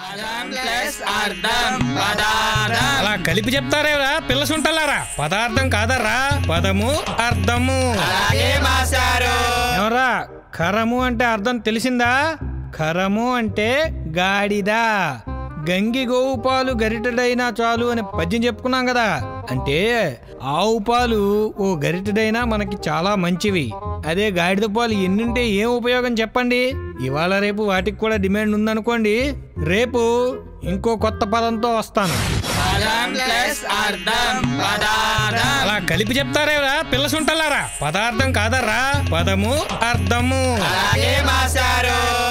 అలా కలిపి చెప్తారేరా పిల్ల సుంటలారా పదార్థం కాదర్రా పదము అర్థము ఎవరా ఖరము అంటే అర్థం తెలిసిందా ఖరము అంటే గాడిద గంగి గోవు పాలు గరిటెడైనా చాలు అని పద్యం చెప్పుకున్నాం కదా అంటే ఆవు పాలు ఓ గరిటెడైనా మనకి చాలా మంచివి అదే గాడిద పాలు ఎన్నుంటే ఏం ఉపయోగం చెప్పండి ఇవాళ రేపు వాటికి కూడా డిమాండ్ ఉందనుకోండి రేపు ఇంకో కొత్త పదంతో వస్తాను అలా కలిపి చెప్తారేరా పిల్ల సుంటలారా పదార్థం కాదర్రా పదము అర్థము మాస్టారు